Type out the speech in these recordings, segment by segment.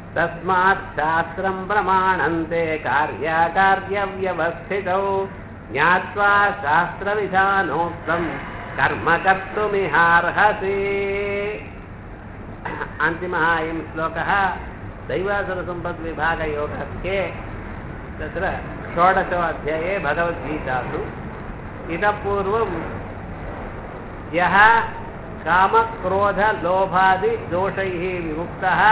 तस्मात् शास्त्रम् प्रमाणन्ते कार्याकार्यव्यवस्थितौ ज्ञात्वा शास्त्रविधानोक्तम् कर्म कर्तुमिहार्हसि अन्तिमः अयं श्लोकः दैवासुरसम्पद्विभागयोगस्य तत्र षोडशोऽध्याये भगवद्गीतासु इतः पूर्वं यः कामक्रोधलोभादिदोषैः विमुक्तः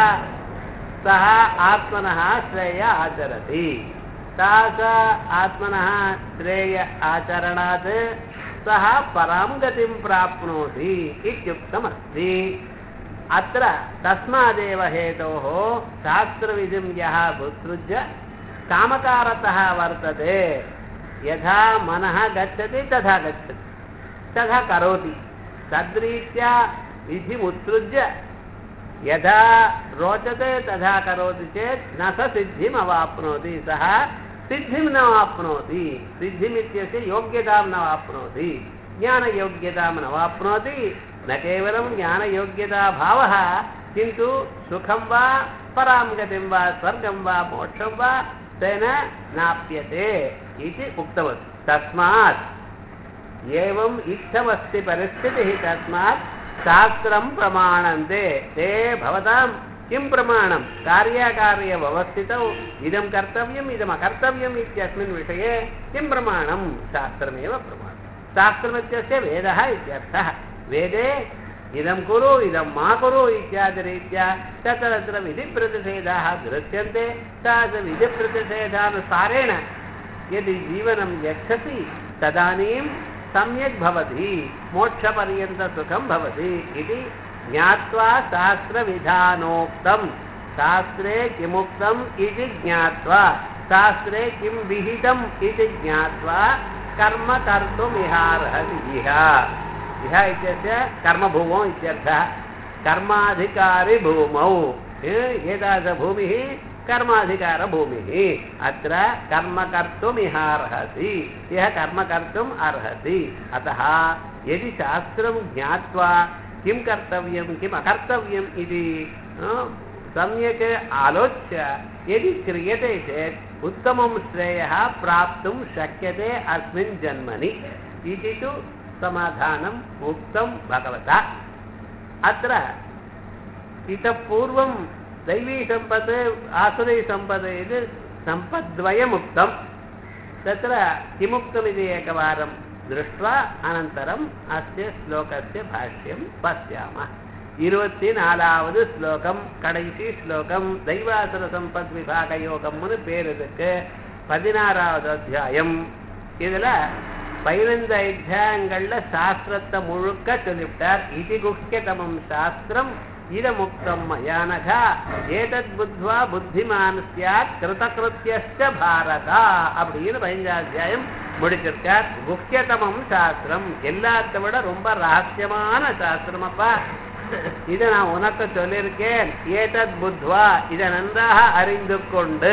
सः आत्मनः श्रेय आचरति तास आत्मनः श्रेय आचरणात् सः परां गतिं प्राप्नोति इत्युक्तमस्ति अत्र तस्मादेव हेतोः शास्त्रविधिं यः उत्सृज्य कामकारतः वर्तते यथा मनः गच्छति तथा गच्छति तथा करोति तद्रीत्या विधिमुत्सृज्य यथा रोचते तथा करोति चेत् न स सिद्धिम् अवाप्नोति सः सिद्धिं न वाप्नोति सिद्धिमित्यस्य योग्यतां न वाप्नोति ज्ञानयोग्यतां न वाप्नोति न केवलं ज्ञानयोग्यताभावः किन्तु सुखं वा परां गतिं वा स्वर्गं वा मोक्षं वा तेन नाप्यते इति उक्तवती तस्मात् एवम् इत्थमस्ति परिस्थितिः तस्मात् शास्त्रं प्रमाणन्ते ते भवतां किं प्रमाणं कार्याकार्यव्यवस्थितौ इदं कर्तव्यम् इदम् अकर्तव्यम् इत्यस्मिन् विषये किं प्रमाणं शास्त्रमेव प्रमाणं शास्त्रमित्यस्य वेदः इत्यर्थः वेदे इदं कुरु इदं मा कुरु इत्यादिरीत्या तत्र तत्र विधिप्रतिषेधाः दृश्यन्ते स विधिप्रतिषेधानुसारेण यदि जीवनं यच्छति तदानीं सम्यक् भवति मोक्षपर्यन्तसुखं भवति इति ज्ञात्वा शास्त्रविधानोक्तं शास्त्रे किमुक्तम् इति ज्ञात्वा शास्त्रे किं विहितम् इति ज्ञात्वा कर्म कर्तुमिहार्हति इह इह इत्यस्य कर्मभूमौ इत्यर्थः कर्माधिकारी भूमौ एतादृशभूमिः कर्माधिकारभूमिः अत्र कर्म कर्तुमिहार्हसि यः कर्म कर्तुम् अर्हति अतः यदि शास्त्रं ज्ञात्वा किं कर्तव्यं किम् अकर्तव्यम् इति सम्यक् आलोच्य यदि क्रियते चेत् उत्तमं श्रेयः प्राप्तुं शक्यते अस्मिन् जन्मनि इति तु समाधानम् उक्तं भगवता अत्र इतः पूर्वं दैवीसम्पत् आसुरीसम्पत् इति सम्पद्वयमुक्तं तत्र किमुक्तमिति एकवारं दृष्ट्वा अनन्तरम् अस्य श्लोकस्य भाष्यं पश्यामः இருபத்தி நாலாவது ஸ்லோகம் கடைசி ஸ்லோகம் தெய்வாசுர சம்பத் விபாக யோகம்னு பேர் இதுக்கு பதினாறாவது அத்தியாயம் இதுல பதினைந்து அத்தியாயங்கள்ல சாஸ்திரத்தை முழுக்க சொல்லிவிட்டார் இது குக்கியதமம் சாஸ்திரம் இதமுக்தம் மயானகா ஏதத் புத்வா புத்திமான் சியாத் கிருதகிருத்தியஸ்ட பாரதா அப்படின்னு பதினஞ்சாத்தியாயம் முடிச்சிருக்கார் முக்கியதமம் சாஸ்திரம் எல்லாத்த விட ரொம்ப ரகசியமான சாஸ்திரம் அப்பா இதை நான் உனக்கு சொல்லியிருக்கேன் ஏதத் புத்வா இதை நன்றாக அறிந்து கொண்டு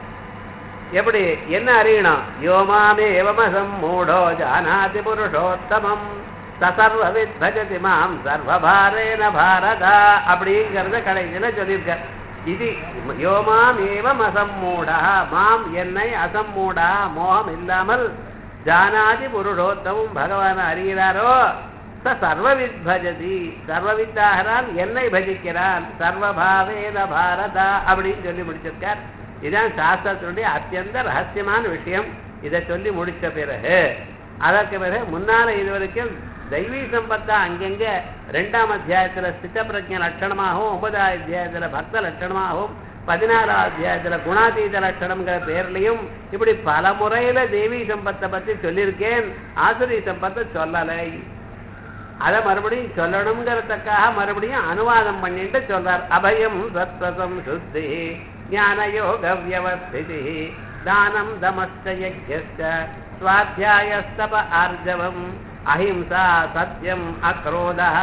எப்படி என்ன அறியணும் யோமாமே ஏவமசம் மூடோ ஜானாதி புருஷோத்தமம் சசர்வவித் பஜதி மாம் சர்வபாரேன பாரதா அப்படிங்கிறத கடைசியில சொல்லியிருக்க இது யோமாம் ஏவம் அசம்மூடா மாம் என்னை அசம்மூடா மோகம் இல்லாமல் ஜானாதி புருஷோத்தமும் பகவான் அறிகிறாரோ ச சர்வவித் பஜதி சர்வவித்தாகிறான் என்னை பஜிக்கிறான் சர்வபாவேன பாரதா அப்படின்னு சொல்லி முடிச்சிருக்கார் இதுதான் சாஸ்திரத்தினுடைய அத்தியந்த ரகசியமான விஷயம் இதை சொல்லி முடிச்ச பிறகு அதற்கு பிறகு முன்னால இது வரைக்கும் தெய்வீ சம்பத்தா அங்கங்க ரெண்டாம் அத்தியாயத்துல ஸ்தித பிரஜ லட்சணமாகவும் ஒன்பதாம் அத்தியாயத்துல பக்த லட்சணமாகவும் பதினாறாம் அத்தியாயத்துல குணாதீத லட்சணம்ங்கிற பேர்லையும் இப்படி பல முறையில தேவி சம்பத்தை பத்தி சொல்லியிருக்கேன் ஆசுரி சம்பத்தை சொல்லலை அதை மறுபடியும் சொல்லணுங்கிறதுக்காக மறுபடியும் அனுவாதம் பண்ணிட்டு சொல்றார் அபயம் சத்வசம் சுத்தி ஞான யோக வியவஸ்திதி தானம் தமஸ்ட யஜ்யஸ்ட ஸ்வாத்தியாயஸ்தப ஆர்ஜவம் அஹிம்சா சத்யம் அக்ரோதः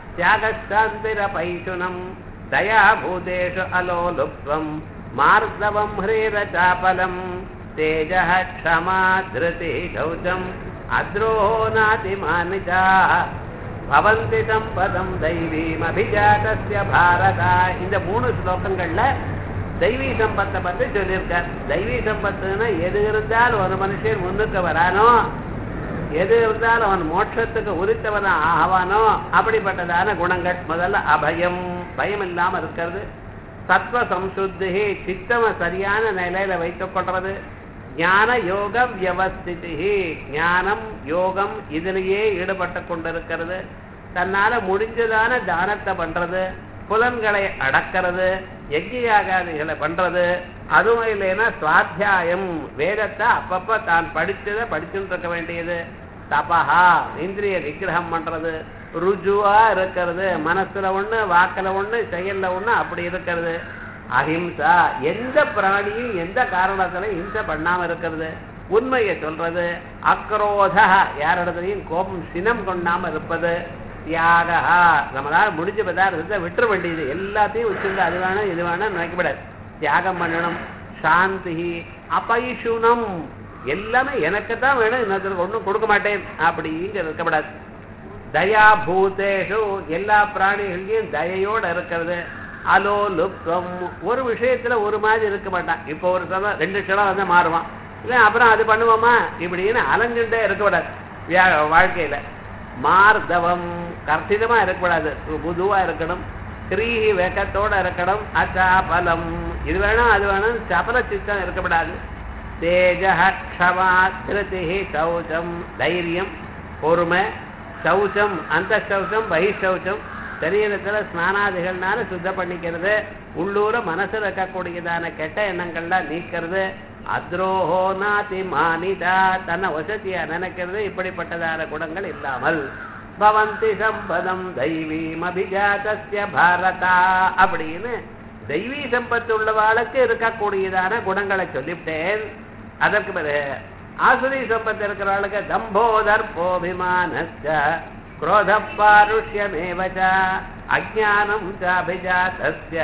त्यागशान्तिरपैशुनम् दया भूतेषु अलोलुप्त्वम् मार्दवम् ह्रीरचापलम् तेजः क्षमा धृतिः शौचम् अद्रोहो नातिमानिता பவந்தி சம்பதம் தெய்வீம் அபிஜாதஸ்ய பாரதா இந்த மூணு ஸ்லோகங்கள்ல தெய்வீ சம்பத்தை பத்தி சொல்லியிருக்கார் தெய்வீ சம்பத்துன்னா எது இருந்தாலும் ஒரு மனுஷன் முன்னுக்கு வரானோ எது இருந்தாலும் அவன் மோட்சத்துக்கு உரித்தவன் ஆவானோ அப்படிப்பட்டதான குணங்கள் முதல்ல அபயம் பயம் இல்லாம இருக்கிறது சத்வ சம்சுத்தி சித்தம சரியான நிலையில வைத்துக் கொள்றது ஞான யோக வியவஸ்திதி ஞானம் யோகம் இதிலேயே ஈடுபட்டு கொண்டிருக்கிறது தன்னால முடிஞ்சதான தானத்தை பண்றது புலன்களை அடக்கிறது யஜ்யாகாதிகளை பண்றது அதுவும் இல்லைன்னா சுவாத்தியாயம் வேதத்தை அப்பப்ப தான் படிச்சதை படிச்சுட்டு இருக்க வேண்டியது தபஹா இந்திரிய நிகிரகம் பண்றது ருஜுவா இருக்கிறது மனசுல ஒண்ணு வாக்குல ஒண்ணு செயல்ல ஒண்ணு அப்படி இருக்கிறது அஹிம்சா எந்த பிராணியும் எந்த காரணத்திலையும் ஹிம்சை பண்ணாம இருக்கிறது உண்மையை சொல்றது அக்ரோத யாரிடத்துலையும் கோபம் சினம் கொண்டாம இருப்பது தியாகா நம்மளால முடிஞ்ச பதார்த்தத்தை விட்டுற வேண்டியது எல்லாத்தையும் வச்சிருந்து அது வேணும் இது வேணும் நினைக்கப்படாது தியாகம் பண்ணணும் சாந்தி அபைஷுனம் எல்லாமே எனக்கு தான் வேணும் இன்னொருத்தருக்கு ஒன்றும் கொடுக்க மாட்டேன் அப்படிங்க இருக்கப்படாது தயா பூதேஷு எல்லா பிராணிகளையும் தயையோட இருக்கிறது அலோ லுப்தம் ஒரு விஷயத்துல ஒரு மாதிரி இருக்க மாட்டான் இப்போ ஒரு சமயம் ரெண்டு க்ஷணம் வந்து மாறுவான் இல்லை அப்புறம் அது பண்ணுவோமா இப்படின்னு அலைஞ்சுட்டே இருக்கக்கூடாது வியா- வாழ்க்கையில மார்தவம் கர்த்திதமா இருக்கக்கூடாது புதுவா இருக்கணும் கிரீஹி வேகத்தோட இருக்கணும் அச்சாபலம் இது வேணும் அது வேணும் சபல சித்தம் இருக்கக்கூடாது தேஜ க்ஷமா திருதி சௌச்சம் தைரியம் பொறுமை சௌச்சம் அந்த சௌச்சம் பகிஷௌச்சம் சரீரத்துல ஸ்நானாதிகள்னால சுத்தம் பண்ணிக்கிறது உள்ளூர மனசுல இருக்கக்கூடியதான கெட்ட எண்ணங்கள்லாம் நீக்கிறது அத்ரோஹோ நாதி மானிதா தன்னை வசதியா நினைக்கிறது இப்படிப்பட்டதான குணங்கள் இல்லாமல் பவந்தி சம்பதம் தெய்வீம் அபிஜாதஸ்ய பாரதா அப்படின்னு தெய்வீ சம்பத்து உள்ளவாளுக்கு இருக்கக்கூடியதான குணங்களை சொல்லிவிட்டேன் அதற்கு பிறகு ஆசுரி சம்பத்து இருக்கிறவளுக்கு தம்போதர்போபிமானஸ்ய क्रोध पारुष्यमेव च अज्ञानं चाभिजातस्य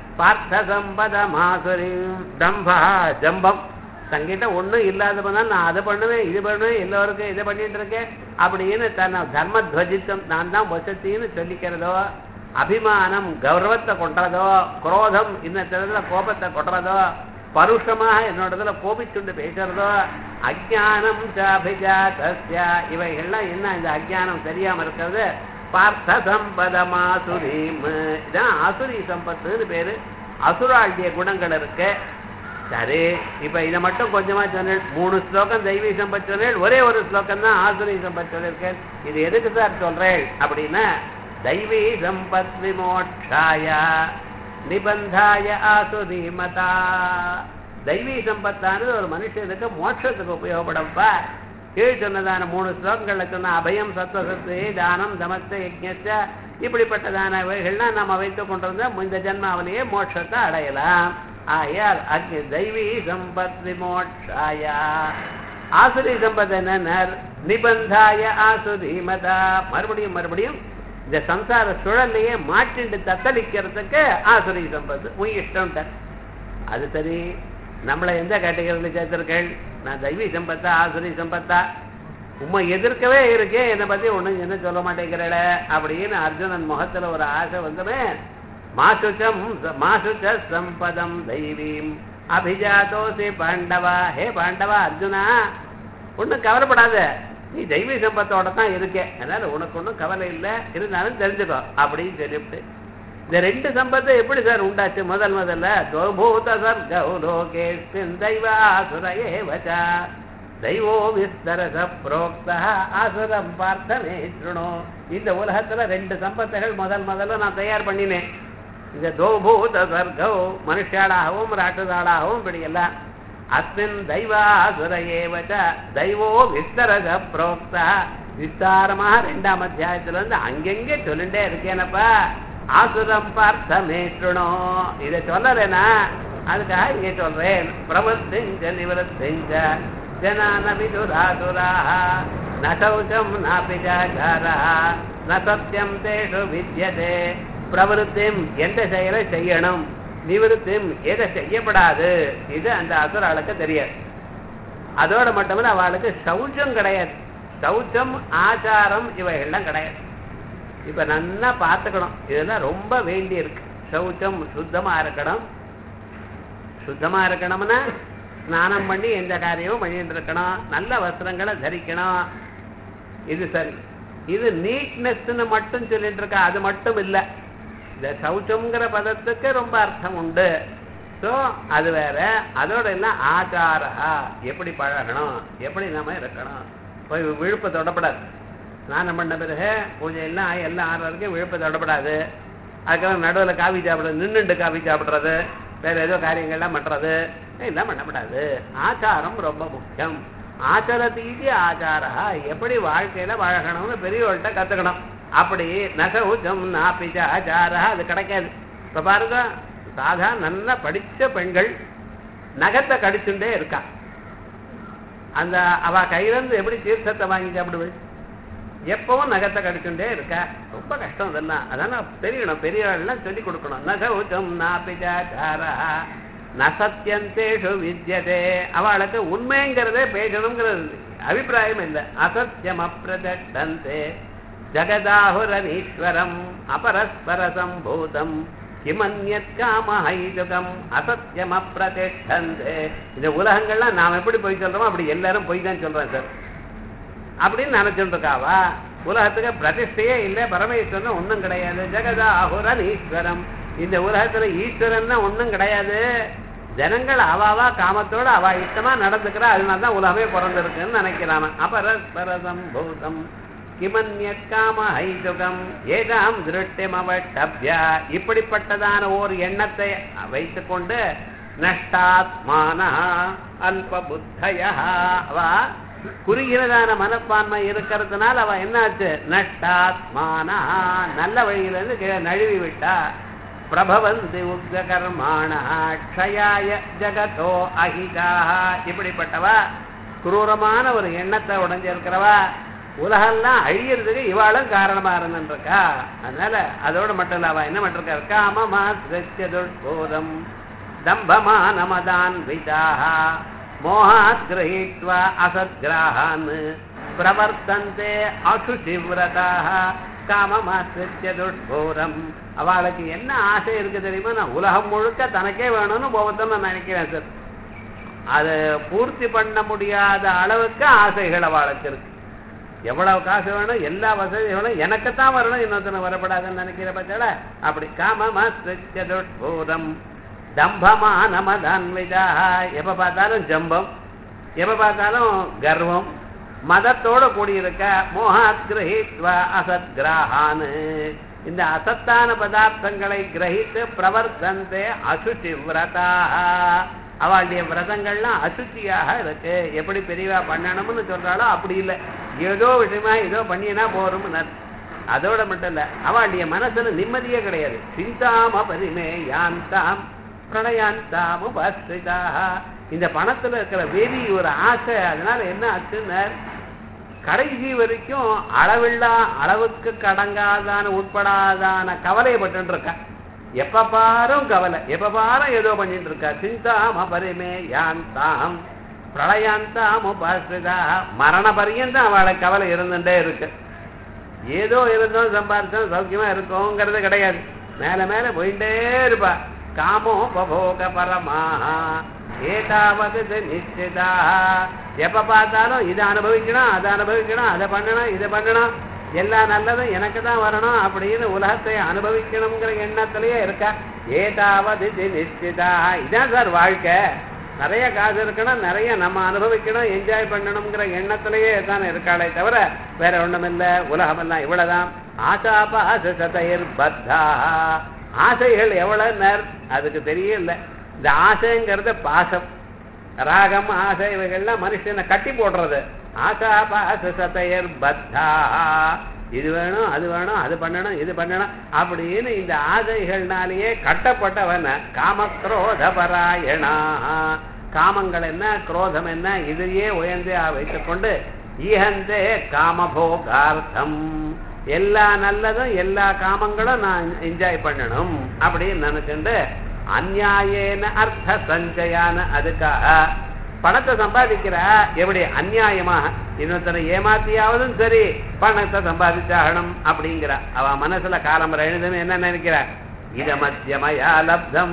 பார்த்தசம்பதமாசுரிம் தம்பா ஜம்பம் தங்கிட்ட ஒண்ணும் இல்லாதவனால் நான் அதை பண்ணுவேன் இது பண்ணுவேன் எல்லோருக்கும் இதை பண்ணிட்டு இருக்கேன் அப்படின்னு தன்னை தர்மத்வஜித்தம் நான் தான் வசத்தின்னு சொல்லிக்கிறதோ அபிமானம் கௌரவத்தை கொண்டதோ குரோதம் இன்னத்துல கோபத்தை கொட்டுறதோ பருஷமாக என்னோடதுல கோபிச்சுண்டு பேசுறதோ அஜானம் சாபிஜாதஸ்ய இவைகள்லாம் என்ன இந்த அஜானம் தெரியாம இருக்கிறது பார்த்த சம்பதமாசுரீம் இதான் ஆசுரி சம்பத்துன்னு பேரு அசுராண்டிய குணங்கள் இருக்கு சரி இப்ப இதை மட்டும் கொஞ்சமா சொன்னேன் மூணு ஸ்லோகம் தெய்வீ சம்பத் சொன்னேன் ஒரே ஒரு ஸ்லோகம் தான் ஆசுரி சம்பத் சொல்லியிருக்கேன் இது எதுக்கு சார் சொல்றேன் அப்படின்னா தெய்வீ சம்பத் விமோட்சாய நிபந்தாய ஆசுரீமதா தெய்வீ சம்பத்தானது ஒரு மனுஷனுக்கு மோட்சத்துக்கு உபயோகப்படப்பா கீழ் சொன்னதான மூணு ஸ்லோகங்கள்ல சொன்ன அபயம் சத்வசத்து தானம் தமஸ்த யஜ்ஞச்ச இப்படிப்பட்டதான இவைகள்லாம் நம்ம வைத்துக் கொண்டிருந்தா இந்த ஜென்மாவிலேயே மோட்சத்தை அடையலாம் ஆயார் அக்னி தெய்வீ சம்பத் விமோட்சாயா ஆசுரி சம்பத் என்ன நிபந்தாய ஆசுரீமதா மறுபடியும் மறுபடியும் இந்த சம்சார சுழல்லையே மாற்றிண்டு தத்தளிக்கிறதுக்கு ஆசுரி சம்பத்து உன் இஷ்டம் அது சரி நம்மளை எந்த கேட்டகரியில் சேர்த்திருக்கேள் நான் தெய்வீ சம்பத்தா ஆசுரி சம்பத்தா உம்மை எதிர்க்கவே இருக்கே என்னை பத்தி ஒண்ணும் என்ன சொல்ல மாட்டேங்கிறல அப்படின்னு அர்ஜுனன் முகத்துல ஒரு ஆசை வந்துமே மாசுச்சம் மாசுச்ச சம்பதம் தெய்வீம் அபிஜாதோசி பாண்டவா ஹே பாண்டவா அர்ஜுனா ஒண்ணும் கவலைப்படாத நீ தெய்வீ சம்பத்தோட தான் இருக்கே அதனால உனக்கு ஒன்றும் கவலை இல்லை இருந்தாலும் தெரிஞ்சுக்கோ அப்படின்னு சொல்லிவிட்டு இந்த ரெண்டு சம்பத்தை எப்படி சார் உண்டாச்சு முதல் முதல்ல தோபூத சர்கௌ லோகேஸ்மின் தெய்வாசுரயே வச்சா தெய்வோ விஸ்தரச புரோக்தா ஆசுரம் பார்த்தனே சுணோ இந்த உலகத்துல ரெண்டு சம்பத்துகள் முதல் முதல்ல நான் தயார் பண்ணினேன் இந்த தோபூத சர்கௌ மனுஷாளாகவும் ராட்டுதாளாகவும் இப்படி எல்லாம் அஸ்மின் தெய்வாசுரையேவச்ச தெய்வோ விஸ்தரச புரோக்தா விஸ்தாரமாக ரெண்டாம் அத்தியாயத்துல இருந்து அங்கெங்கே சொல்லிட்டே இருக்கேனப்பா ஆசுரம் பார்த்த மேற்றுணோ இதை சொல்லலைனா அதுக்காக இங்கே சொல்றேன் பிரவர்த்திஞ்ச நிவர்த்திஞ்ச ஜனான விதுராசுராக நசௌச்சம் நாபிஜாச்சாரா ந சத்தியம் தேஷு வித்யதே பிரவருத்தியும் எந்த செயலை செய்யணும் நிவர்த்தியும் எதை செய்யப்படாது இது அந்த அசுராளுக்கு தெரியாது அதோட மட்டுமில்ல அவளுக்கு சௌச்சம் கிடையாது சௌச்சம் ஆச்சாரம் இவைகள்லாம் கிடையாது இப்ப நல்லா பார்த்துக்கணும் இதெல்லாம் ரொம்ப வேண்டி இருக்கு சௌச்சம் சுத்தமா இருக்கணும் சுத்தமா இருக்கணும்னா ஸ்நானம் பண்ணி எந்த காரியமும் பண்ணிட்டு இருக்கணும் நல்ல வஸ்திரங்களை தரிக்கணும் இது சரி இது நீட்னஸ்ன்னு மட்டும் சொல்லிட்டு இருக்கா அது மட்டும் இல்ல இந்த சௌச்சம்ங்கிற பதத்துக்கு ரொம்ப அர்த்தம் உண்டு ஸோ அது வேற அதோட எல்லாம் ஆச்சாரா எப்படி பழகணும் எப்படி நம்ம இருக்கணும் போய் விழுப்பை தொடப்படாது ஸ்நானம் பண்ண பிறகு பூஜை எல்லாம் ஆகி எல்லாம் ஆறு வரைக்கும் விழுப்பை தொடப்படாது அதுக்கப்புறம் நடுவில் காஃபி சாப்பிடுறது நின்றுண்டு காஃபி சாப்பிட்றது வேற ஏதோ காரியங்கள்லாம் பண்ணுறது எல்லாம் பண்ணக்கூடாது ஆச்சாரம் ரொம்ப முக்கியம் ஆச்சரத்தீதி ஆச்சாரா எப்படி வாழ்க்கையில பழகணும்னு பெரியவர்கள்ட்ட கத்துக்கணும் அப்படி நசவுஜம் நாப்பிச்ச ஆச்சாரா அது கிடைக்காது இப்ப பாருங்க சாதா நல்லா படிச்ச பெண்கள் நகத்தை கடிச்சுட்டே இருக்கா அந்த அவ கையில இருந்து எப்படி தீர்த்தத்தை வாங்கி சாப்பிடுவேன் எப்பவும் நகத்தை கடிச்சுட்டே இருக்கா ரொம்ப கஷ்டம் இதெல்லாம் அதான் தெரியணும் பெரியவர்கள்லாம் சொல்லி கொடுக்கணும் நகவுச்சம் நாப்பிச்சாச்சாரா நசத்தியந்தேஷு வித்யதே அவளுக்கு உண்மைங்கிறதே பேசணுங்கிறது அபிப்பிராயம் இல்லை அசத்தியம் அப்பிரதண்டந்தே ஜகதாஹுரனீஸ்வரம் அபரஸ்பர சம்பூதம் கிமன்யத் காமஹைதுகம் அசத்தியம் அப்பிரதிஷ்டந்தே இந்த உலகங்கள்லாம் நாம் எப்படி பொய் சொல்றோமோ அப்படி எல்லாரும் பொய் தான் சொல்றோம் சார் அப்படின்னு நினைச்சுட்டு இருக்காவா உலகத்துக்கு பிரதிஷ்டையே இல்லை பரமேஸ்வரன் ஒண்ணும் கிடையாது ஜெகதாஹுரன் ஈஸ்வரம் இந்த உலகத்துல ஈஸ்வரன் ஒண்ணும் கிடையாது ஜனங்கள் அவாவா காமத்தோட அவ இஷ்டமா நடந்துக்கிறா அதனாலதான் உலகமே பிறந்திருக்குன்னு நினைக்கிறான் அபரஸ்பரதம் பூதம் கிமன்யத் காம ஹைதுகம் ஏதாம் திருஷ்டியம் அவட்டப்யா இப்படிப்பட்டதான ஓர் எண்ணத்தை வைத்துக்கொண்டு நஷ்டாத்மான அல்ப புத்தய அவ குறுகிறதான மனப்பான்மை இருக்கிறதுனால அவ என்னாச்சு நஷ்டாத்மானா நல்ல வழியிலிருந்து கீழே நழுவி விட்டா பிரபவந்தி உக்த கர்மாண க்ஷயாய ஜகதோ அஹிதாக இப்படிப்பட்டவா குரூரமான ஒரு எண்ணத்தை உடைஞ்சிருக்கிறவா உலகெல்லாம் அழியறதுக்கு இவாளும் காரணமா இருந்துருக்கா அதனால அதோட மட்டும் இல்ல அவ என்ன பண்ணிருக்கா காமமா துஷ்போதம் தம்பமானமதான் விதாக மோகாத் கிரகித்வா அசத்கிராகான் பிரவர்த்தந்தே அசுசிவிரதாக காமமாசிரித்ய துஷ்பூரம் அவளுக்கு என்ன ஆசை இருக்கு தெரியுமா நான் உலகம் முழுக்க தனக்கே வேணும்னு போகத்தான் நான் நினைக்கிறேன் சார் அதை பூர்த்தி பண்ண முடியாத அளவுக்கு ஆசைகள் அவளுக்கு இருக்கு எவ்வளவு காசு வேணும் எல்லா வசதியும் வேணும் எனக்குத்தான் வரணும் இன்னொருத்தனை வரப்படாதுன்னு நினைக்கிற பட்சால அப்படி காமமாசிரித்ய துஷ்பூரம் தம்பமானமதன்விதா எப்ப பார்த்தாலும் ஜம்பம் எப்ப பார்த்தாலும் கர்வம் மதத்தோட கூடியிருக்க மோகாத் கிரகித்வா அசத் கிராகான் இந்த அசத்தான பதார்த்தங்களை கிரகித்து பிரவர்த்தந்தே அசுச்சி விரதா அவளுடைய விரதங்கள்லாம் அசுச்சியாக இருக்கு எப்படி பெரியவா பண்ணணும்னு சொல்றாளோ அப்படி இல்லை ஏதோ விஷயமா ஏதோ பண்ணினா போறோம்னு அதோட மட்டும் இல்ல அவளுடைய மனசுல நிம்மதியே கிடையாது சிந்தாம பரிமே யாந்தாம் பிரணயாந்தாம் உபஸ்திதாக இந்த பணத்துல இருக்கிற வெறி ஒரு ஆசை அதனால என்ன ஆச்சுன்னு கடைசி வரைக்கும் அளவில்லா அளவுக்கு கடங்காதான உட்படாதான கவலைப்பட்டு இருக்கா எப்ப பாரும் கவலை எப்ப பாரும் ஏதோ பண்ணிட்டு இருக்கா சிந்தாம பரிமே யாந்தாம் பிரளயாந்தாம் உபாசிதா மரண பரியந்தம் அவளை கவலை இருந்துட்டே இருக்கு ஏதோ இருந்தோம் சம்பாரிச்சோம் சௌக்கியமா இருக்கோங்கிறது கிடையாது மேல மேல போயிட்டே இருப்பா காமோபோக பரமாஹா ஏதாவது நிச்சிதா எப்ப பார்த்தாலும் இதை அனுபவிக்கணும் அதை அனுபவிக்கணும் அதை பண்ணணும் இதை பண்ணணும் எல்லா நல்லதும் எனக்கு தான் வரணும் அப்படின்னு உலகத்தை அனுபவிக்கணுங்கிற எண்ணத்திலேயே இருக்கா ஏதாவது நிச்சிதா இதான் சார் வாழ்க்கை நிறைய காசு இருக்கணும் நிறைய நம்ம அனுபவிக்கணும் என்ஜாய் பண்ணணுங்கிற எண்ணத்திலேயே தான் இருக்காளே தவிர வேற ஒண்ணும் இல்ல உலகமெல்லாம் இவ்வளவுதான் ஆசாபாச சதையர் பத்தா ஆசைகள் எவ்வளவு நேர் அதுக்கு தெரியல இந்த ஆசைங்கிறது பாசம் ராகம் ஆசை இவைகள்லாம் மனுஷனை கட்டி போடுறது ஆசா பாச சதையர் பத்தா இது வேணும் அது வேணும் அது பண்ணணும் இது பண்ணணும் அப்படின்னு இந்த ஆசைகள்னாலேயே கட்டப்பட்டவன் காமக்ரோத பராயணா காமங்கள் என்ன குரோதம் என்ன இதையே உயர்ந்தே வைத்துக்கொண்டு ஈகந்தே காமபோகார்த்தம் எல்லா நல்லதும் எல்லா காமங்களும் நான் என்ஜாய் பண்ணணும் அப்படின்னு நினைச்சுட்டு அந்நியாயேன அர்த்த சஞ்சயான அதுக்காக பணத்தை சம்பாதிக்கிற எப்படி அந்நியாயமாக இன்னொருத்தனை ஏமாத்தியாவதும் சரி பணத்தை சம்பாதிச்சாகணும் அப்படிங்கிற அவ மனசுல காலம் எழுதுன்னு என்ன நினைக்கிற இத மத்தியமயா லப்தம்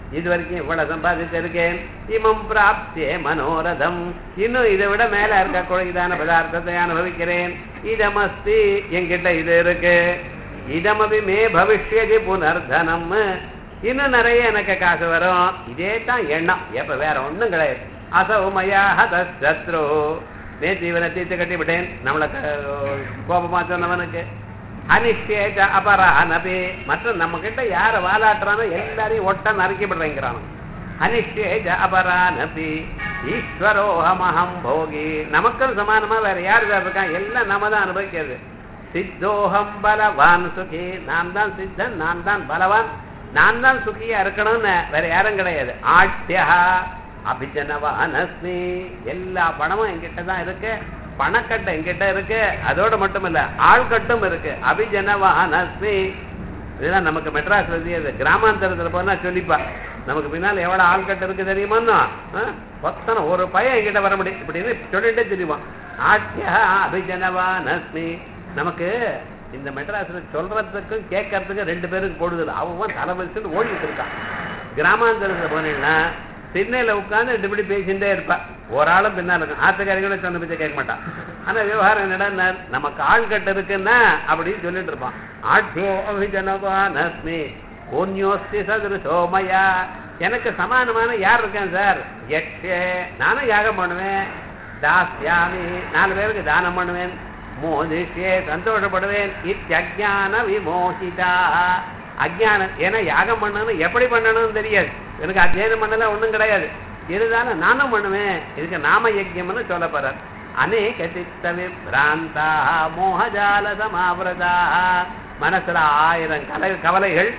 இது வரைக்கும் இவ்வளவு சம்பாதிச்சிருக்கேன் இமம் பிராப்தியே மனோரதம் இன்னும் இதை விட மேல இருக்க குழந்தைதான பதார்த்தத்தை அனுபவிக்கிறேன் இதமஸ்தி என்கிட்ட இது இருக்கு இதமபி மே பவிஷ்யதி புனர்தனம் இன்னும் நிறைய எனக்கு காசு வரும் இதே தான் எண்ணம் எப்ப வேற ஒண்ணும் கிடையாது அசௌமயா ஹதத்ரு நேற்று இவனை தீர்த்து கட்டி விட்டேன் நம்மளை க- கோபமா சொன்னவனுக்கு அனிஷ்டேஜ அபரானபி மற்ற நம்ம கிட்ட யார வாலாட்டுறானோ எல்லாரையும் ஒட்ட நறுக்கி விடுறேங்கிறானோ அனிஷ்டேஜ அபரானபி ஈஸ்வரோஹமஹம் போகி நமக்கும் சமானமா வேற யார் வேற இருக்கான் எல்லாம் நம்ம தான் அனுபவிக்கிறது சித்தோகம் பலவான் சுகி நான் தான் சித்தன் நான் தான் பலவான் நான் தான் சுகியா இருக்கணும்னு வேற யாரும் கிடையாது ஆட்சியா அபிஜனவான் அஸ்மி எல்லா பணமும் என்கிட்ட தான் இருக்கு பணக்கட்டை என்கிட்ட இருக்கு அதோட மட்டும் இல்ல ஆள்கட்டும் இருக்கு அபிஜனவான் அஸ்மி இதெல்லாம் நமக்கு மெட்ராஸ் எழுதியது கிராமாந்தரத்துல போனா சொல்லிப்பா நமக்கு பின்னால் எவ்வளவு ஆள்கட்டு இருக்கு தெரியுமா பத்தனை ஒரு பையன் என்கிட்ட வர முடியும் இப்படின்னு சொல்லிட்டே தெரியுமா ஆட்சியா அபிஜனவான் அஸ்மி நமக்கு இந்த மெட்ராஸ்ல சொல்றதுக்கும் கேட்கறதுக்கும் ரெண்டு பேருக்கு போடுதல் அவன் தலை வச்சுட்டு ஓடிட்டு இருக்கான் கிராமாந்தரத்துல போனீங்கன்னா திண்ணையில உட்கார்ந்து ரெண்டு இப்படி பேசிட்டே இருப்பா ஒரு ஆளும் பின்னால இருக்கும் ஆத்துக்காரிகளை சொன்ன பத்தி கேட்க மாட்டான் ஆனா விவகாரம் என்னடா நமக்கு ஆள் கட்டு இருக்குன்னா அப்படின்னு சொல்லிட்டு இருப்பான் ஆட்சோ அபிஜனவானஸ்மி கோன்யோஸ்தி சதுருசோமயா எனக்கு சமானமான யார் இருக்கேன் சார் யக்ஷே நானும் யாகம் பண்ணுவேன் தாஸ்யாமி நாலு பேருக்கு தானம் பண்ணுவேன் மோதிஷே சந்தோஷப்படுவேன் இத்தியஜான விமோகிதா அஜ்ஞானம் ஏன்னா யாகம் பண்ணணும் எப்படி பண்ணணும்னு தெரியாது எனக்கு அத்தியனம் பண்ணல ஒண்ணும் கிடையாது இருந்தாலும் நானும் பண்ணுவேன் இதுக்கு நாம யஜ்யம்னு சொல்ல போறார் அநேக சித்த விப்ராந்தா மோகஜால சமாவிரதா மனசுல ஆயிரம் கலை கவலைகள்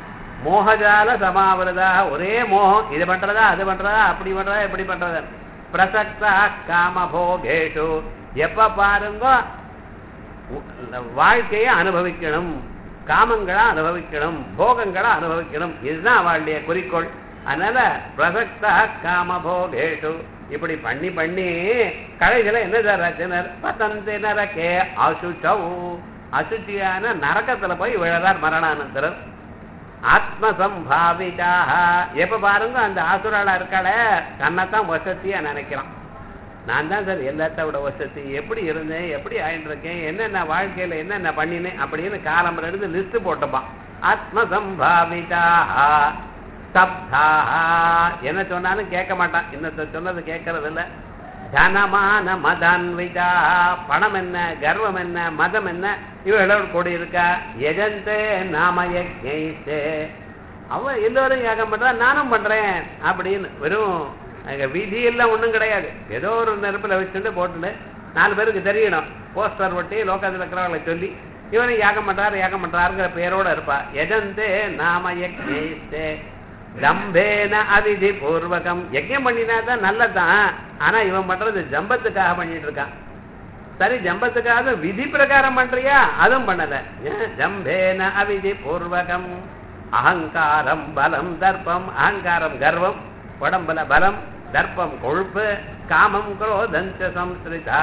மோகஜால சமாவிரதா ஒரே மோகம் இது பண்றதா அது பண்றதா அப்படி பண்றதா எப்படி பண்றதா பிரசக்தா காம போகேஷு எப்ப பாருங்க வாழ்க்கையை அனுபவிக்கணும் காமங்களா அனுபவிக்கணும் போகங்களா அனுபவிக்கணும் இதுதான் அவளுடைய குறிக்கோள் அதனால பிரசக்தா காம போகேஷு இப்படி பண்ணி பண்ணி கடைசியில என்ன சார் பத்தந்தி நரக்கே அசுச்சவு அசுச்சியான நரக்கத்துல போய் விழறார் மரணானந்தரர் ஆத்மசம்பாவிதாக எப்ப பாருங்க அந்த ஆசுராளா இருக்காள தன்னைத்தான் வசதியா நினைக்கிறான் நான் தான் சார் எல்லாத்த விட வசதி எப்படி இருந்தேன் எப்படி ஆயிட்டு இருக்கேன் என்னென்ன வாழ்க்கையில என்னென்ன பண்ணினேன் அப்படின்னு காலம் எடுத்து லிஸ்ட் போட்டுப்பான் ஆத்மசம்பாவிதாக சப்தாக என்ன சொன்னாலும் கேட்க மாட்டான் இன்னத்த சொன்னது கேட்கறது இல்ல தனமான மதான்விதா பணம் என்ன கர்வம் என்ன மதம் என்ன இவர்களோடு கூடி இருக்கா எஜந்தே நாம யஜ்ஞைத்தே அவன் எல்லோரும் யாகம் பண்றா நானும் பண்றேன் அப்படின்னு வெறும் அங்க விதி எல்லாம் ஒண்ணும் கிடையாது ஏதோ ஒரு நெருப்புல வச்சுட்டு போட்டுட்டு நாலு பேருக்கு தெரியணும் போஸ்டர் ஒட்டி லோகத்தில் இருக்கிறவங்களை சொல்லி இவனை யாகம் பண்றாரு யாகம் பண்றாருங்கிற பேரோட இருப்பா எஜந்தே நாம யஜ்ஞைத்தே தம்பேன அவிதி பூர்வகம் யஜ்யம் பண்ணினா தான் நல்லதான் ஆனா இவன் பண்றது ஜம்பத்துக்காக பண்ணிட்டு இருக்கான் சரி ஜம்பத்துக்காக விதி பிரகாரம் பண்றியா அதுவும் பண்ணல ஏன்? ஜம்பேன அவிதி பூர்வகம் அகங்காரம் பலம் தர்ப்பம் அகங்காரம் கர்வம் உடம்புல பலம் தர்ப்பம் கொழுப்பு காமம் குரோதஞ்ச சம்ஸ்ரிதா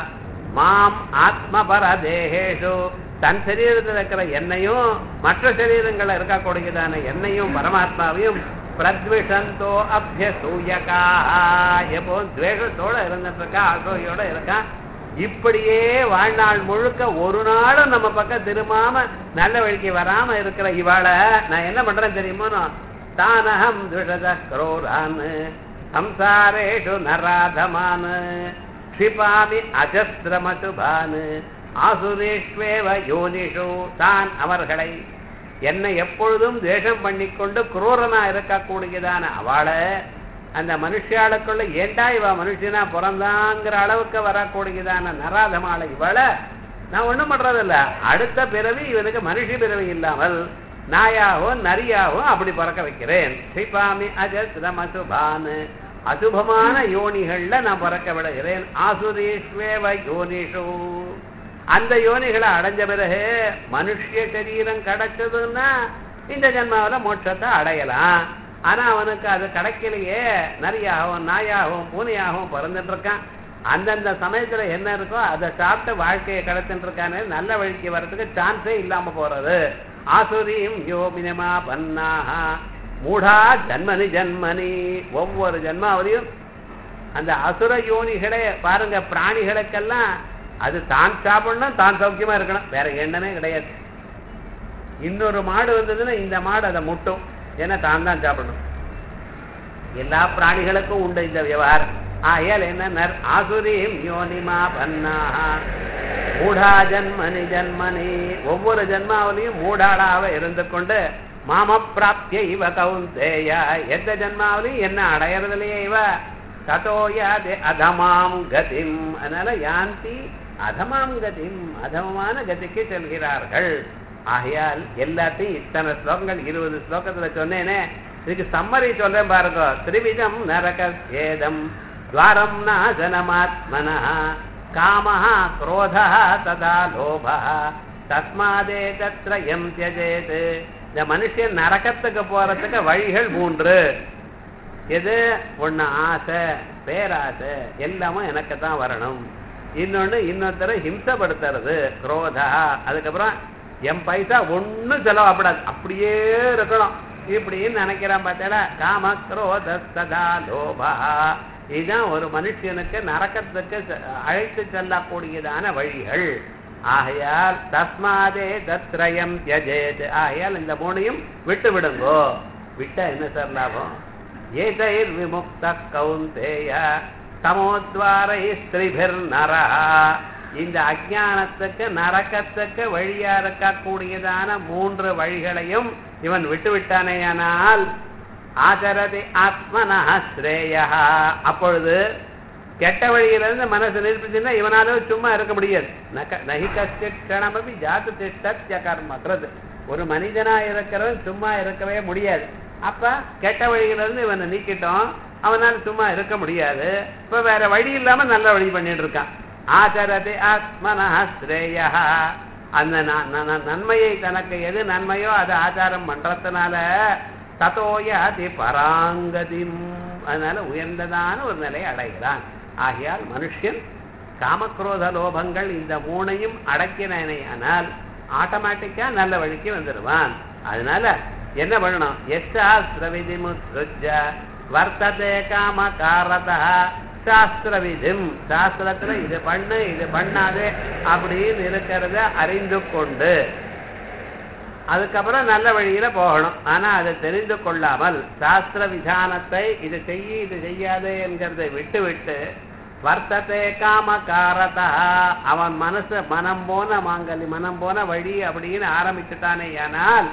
மாம் ஆத்மபர தேகேஷு தன் சரீரத்தில் இருக்கிற எண்ணெயும் மற்ற சரீரங்கள்ல இருக்கக்கூடியதான எண்ணெயும் பரமாத்மாவையும் பிரத்விஷந்தோ அபியசூயகா எப்போ துவேஷத்தோட இருந்துட்டு இருக்கா அசூயோட இருக்கான் இப்படியே வாழ்நாள் முழுக்க ஒரு நாளும் நம்ம பக்கம் திரும்பாம நல்ல வழிக்கு வராம இருக்கிற இவாள நான் என்ன பண்றேன் தெரியுமோ தானகம் துஷத குரோரான் சம்சாரேஷு நராதமான் க்ஷிபாமி அஜஸ்திரமசுபான் ஆசுரேஷ்வேவ யோனிஷு தான் அவர்களை என்னை எப்பொழுதும் துவேஷம் பண்ணிக்கொண்டு குரூரனா இருக்கக்கூடியதான அவளை அந்த மனுஷியாளுக்குள்ள ஏண்டா இவ மனுஷனா பிறந்தாங்கிற அளவுக்கு வரக்கூடியதான நராதமாளை இவளை நான் ஒண்ணும் பண்றதில்ல அடுத்த பிறவி இவனுக்கு மனுஷ பிறவி இல்லாமல் நாயாகவும் நரியாகவும் அப்படி பிறக்க வைக்கிறேன் ஸ்ரீபாமி அஜஸ்ரம் அசுபான் அசுபமான யோனிகள்ல நான் பிறக்க விடுகிறேன் ஆசுரேஷ்வேவ யோனிஷு அந்த யோனிகளை அடைஞ்ச பிறகு மனுஷ சரீரம் கிடைச்சதுன்னா இந்த ஜென்மாவில மோட்சத்தை அடையலாம் ஆனா அவனுக்கு அது கிடைக்கலையே நரியாகவும் நாயாகவும் பூனையாகவும் பிறந்துட்டு இருக்கான் அந்தந்த சமயத்துல என்ன இருக்கோ அதை சாப்பிட்டு வாழ்க்கையை கடத்திட்டு இருக்கானே நல்ல வழிக்கு வர்றதுக்கு சான்ஸே இல்லாம போறது ஆசுரியும் யோமினமா பன்னாக மூடா ஜன்மனி ஜன்மனி ஒவ்வொரு ஜன்மாவதியும் அந்த அசுர யோனிகளே பாருங்க பிராணிகளுக்கெல்லாம் அது தான் சாப்பிடணும் தான் சௌக்கியமா இருக்கணும் வேற எண்ணமே கிடையாது இன்னொரு மாடு வந்ததுன்னா இந்த மாடு அதை முட்டும் ஏன்னா தான் தான் சாப்பிடணும் எல்லா பிராணிகளுக்கும் உண்டு இந்த விவகாரம் ஆகையால் என்ன ஆசுரீம் யோனிமா பன்னா மூடா ஜன்மனி ஜன்மனி ஒவ்வொரு ஜன்மாவிலையும் மூடாளாக இருந்து கொண்டு மாம பிராப்திய இவ கவுந்தேயா எந்த ஜன்மாவிலையும் என்ன அடையறதுலையே இவ ததோயாதே அதமாம் கதிம் அதனால யாந்தி அதமாம் கதிம் அதமமான கதிக்கு செல்கிறார்கள் ஆகையால் எல்லாத்தையும் இத்தனை ஸ்லோகங்கள் இருபது ஸ்லோகத்துல சொன்னேனே இதுக்கு சம்மரி சொல்றேன் பாருங்க திரிவிதம் நரக ஏதம் துவாரம் நாசனமாத்மன காமஹ குரோதः ததா லோபः தஸ்மாதே தத்ரயம் தியஜேத் இந்த மனுஷன் நரகத்துக்கு போறதுக்கு வழிகள் மூன்று எது ஒண்ணு ஆசை பேராசை எல்லாமும் எனக்கு தான் வரணும் இன்னொன்னு இன்னொருத்தரை ஹிம்சப்படுத்துறது குரோதா அதுக்கப்புறம் என் பைசா ஒன்றும் செலவாகப்படாது அப்படியே இருக்கணும் இப்படின்னு நினைக்கிறான் பார்த்தா காம குரோத சதா லோபா இதுதான் ஒரு மனுஷனுக்கு நரக்கத்துக்கு செ- அழைத்து செல்லக்கூடியதான வழிகள் ஆகையால் தஸ்மாதே தத்ரயம் தியஜேத் ஆகையால் இந்த மூணையும் விட்டு விடுங்கோ விட்டா என்ன சார் லாபம் ஏதைர் விமுக்த கௌந்தேய தமோத்வாரை ஸ்திரிபிர் நரா இந்த அஜானத்துக்கு நரக்கத்துக்கு வழியா இருக்கக்கூடியதான மூன்று வழிகளையும் இவன் விட்டு விட்டானேயானால் ஆச்சரதி ஆத்மனா ஸ்ரேயா அப்பொழுது கெட்ட வழியிலிருந்து மனசு நிரூபிச்சுன்னா இவனால சும்மா இருக்க முடியாது நக- நஹி கஷ்டித் க்ஷணமபி ஜாத்து திஷ்டத்ய கர்மக்கிறது ஒரு மனிதனா இருக்கிறவன் சும்மா இருக்கவே முடியாது அப்ப கெட்ட வழியிலிருந்து இவனை நீக்கிட்டோம் அவனால சும்மா இருக்க முடியாது இப்ப வேற வழி இல்லாம நல்ல வழி பண்ணிட்டு இருக்கான் ஆச்சரதி ஆத்மனா ஸ்ரேயா அந்த ந- ந- ந- நன்மையை தனக்கு எது நன்மையோ அதை ஆச்சாரம் பண்றதுனால ததோயாதி பராங்கதிம் அதனால உயர்ந்ததான ஒரு நிலையை அடைகிறான் ஆகையால் மனுஷன் காமக்ரோத லோபங்கள் இந்த மூணையும் அடக்கினானேயானால் ஆட்டோமேட்டிக்கா நல்ல வழிக்கு வந்துடுவான் அதனால என்ன பண்ணணும் எஸ்டாஸ்திரவிதி முத்ருஜ வர்த்ததே காம காரதா சாஸ்திர விதிம் சாஸ்திரத்துல இது பண்ணு இது பண்ணாதே அப்படின்னு இருக்கிறத அறிந்து கொண்டு அதுக்கப்புறம் நல்ல வழியில போகணும் ஆனா அதை தெரிந்து கொள்ளாமல் சாஸ்திர விதானத்தை இது செய்ய இது செய்யாதே என்கிறதை விட்டு விட்டு வர்த்தத்தை காம காரதா அவன் மனசு மனம் போன மாங்கலி மனம் போன வழி அப்படின்னு ஆரம்பிச்சுட்டானே ஆனால்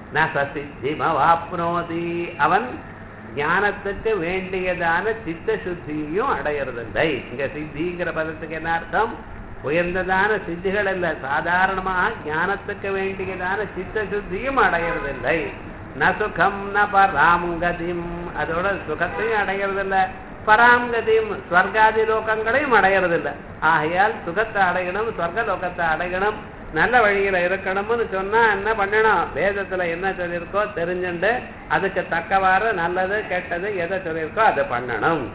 நசித்திமவாப்னோதி அவன் ஞானத்துக்கு வேண்டியதான சித்த சுத்தியையும் அடையறதில்லை இங்க சித்திங்கிற பதத்துக்கு என்ன அர்த்தம் உயர்ந்ததான சித்திகள் அல்ல சாதாரணமாக ஞானத்துக்கு வேண்டியதான சித்த சுத்தியும் அடையறதில்லை ந சுகம் ந பராங்கதிம் அதோட சுகத்தையும் அடையறதில்ல பராங்கதியும் ஸ்வர்காதி லோகங்களையும் அடையறதில்ல ஆகையால் சுகத்தை அடையணும் ஸ்வர்க லோகத்தை அடையணும் நல்ல வழியில இருக்கணும்னு சொன்னா என்ன பண்ணணும் வேதத்துல என்ன சொல்லியிருக்கோ தெரிஞ்சுண்டு அதுக்கு தக்கவாறு நல்லது கெட்டது எதை சொல்லியிருக்கோ அதை பண்ணணும்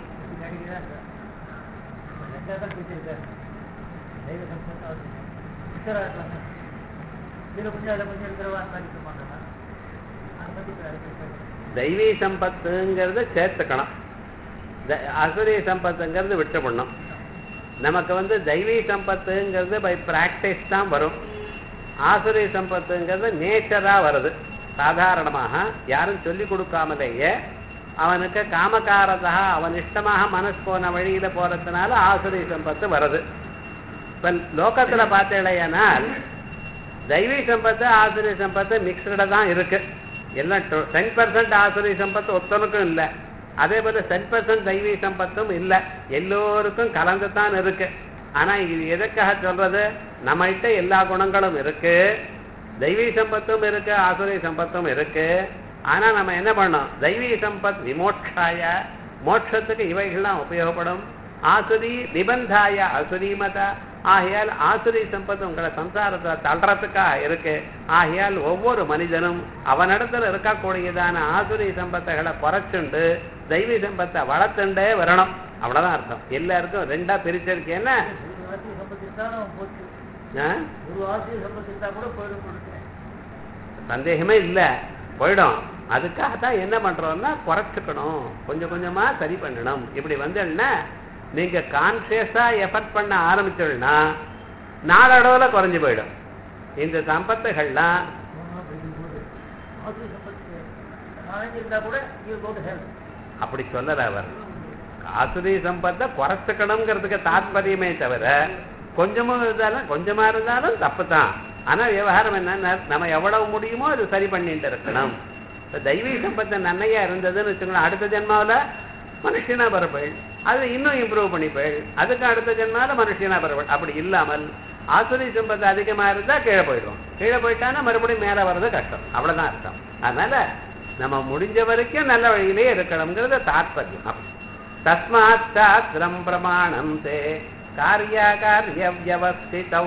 தெய்வீ சம்பத்துங்கிறத சேர்த்துக்கணும் த- அசுரி சம்பத்துங்கிறது விட்டு பண்ணணும் நமக்கு வந்து தெய்வீ சம்பத்துங்கிறது பை பிராக்டிஸ் தான் வரும் ஆசுரி சம்பத்துங்கிறது நேச்சரா வருது சாதாரணமாக யாரும் சொல்லி கொடுக்காமலேயே அவனுக்கு காமகாரதா அவன் இஷ்டமாக மனசு போன வழியில போறதுனால ஆசுரி சம்பத்து வருது இப்ப லோகத்துல பார்த்தேனால் தெய்வீ சம்பத்து ஆசுரி சம்பத்து மிக்சட தான் இருக்கு எல்லாம் டென் பர்சன்ட் ஆசுரி சம்பத்து ஒத்தனுக்கும் இல்லை அதே போல டென் பர்சன்ட் தெய்வீ சம்பத்தும் இல்லை எல்லோருக்கும் கலந்து தான் இருக்கு ஆனா இது எதுக்காக சொல்றது நம்மகிட்ட எல்லா குணங்களும் இருக்கு தெய்வீ சம்பத்தும் இருக்கு ஆசுரி சம்பத்தும் இருக்கு ஆனா நம்ம என்ன பண்ணோம் தெய்வீ சம்பத் விமோட்சாய மோட்சத்துக்கு இவைகள்லாம் உபயோகப்படும் ஆசுரி நிபந்தாய அசுரீமத ஆகையால் ஆசுரி சம்பத்து உங்களை சம்சாரத்தை தள்ளுறதுக்காக இருக்கு ஆகையால் ஒவ்வொரு மனிதனும் அவனிடத்துல இருக்கக்கூடியதான ஆசுரி சம்பத்துகளை குறைச்சுண்டு தெய்வீ சம்பத்தை வளர்த்துண்டே வரணும் அவ்வளவுதான் அர்த்தம் எல்லாருக்கும் ரெண்டா பிரிச்சிருக்கு என்ன ஆ? சந்தேகமே இல்ல போயிடும் அதுக்காக தான் என்ன பண்றோம்னா குறைச்சுக்கணும் கொஞ்சம் கொஞ்சமா சரி பண்ணணும் இப்படி வந்தேன்னா நீங்க கான்சியஸா எஃபர்ட் பண்ண ஆரம்பிச்சோம்னா நாளடைவுல குறைஞ்சு போயிடும் இந்த சம்பத்துகள்லாம் இருந்தா கூட யூ கோ டு ஹெல்த் அப்படி சொல்லல அவர் ஆசுரி சம்பத்தை குறைச்சுக்கணுங்கிறதுக்கு தாத்பரியமே தவிர கொஞ்சமும் இருந்தாலும் கொஞ்சமா இருந்தாலும் தப்பு தான் ஆனா விவகாரம் என்ன நம்ம எவ்வளவு முடியுமோ அது சரி பண்ணிட்டு இருக்கணும் இப்ப தெய்வீ சம்பத்தை நன்மையா இருந்ததுன்னு வச்சுக்கோங்களேன் அடுத்த ஜென்மாவுல மனுஷனா பிறப்பேள் அது இன்னும் இம்ப்ரூவ் பண்ணிப்பேள் அதுக்கு அடுத்த ஜென்மால மனுஷனா பிறப்பேள் அப்படி இல்லாமல் ஆசுரி சம்பத்து அதிகமா இருந்தா கீழே போயிடும் கீழே போயிட்டான்னா மறுபடியும் மேல வர்றது கஷ்டம் அவ்வளவுதான் அர்த்தம் அதனால நம்ம முடிஞ்ச வரைக்கும் நல்ல வழியிலே இருக்கணுங்கிறது தாற்பயம் அப்படி தஸ்மாத் சாஸ்திரம் பிரமாணம் தே காரியாகாரிய வியவஸ்திதௌ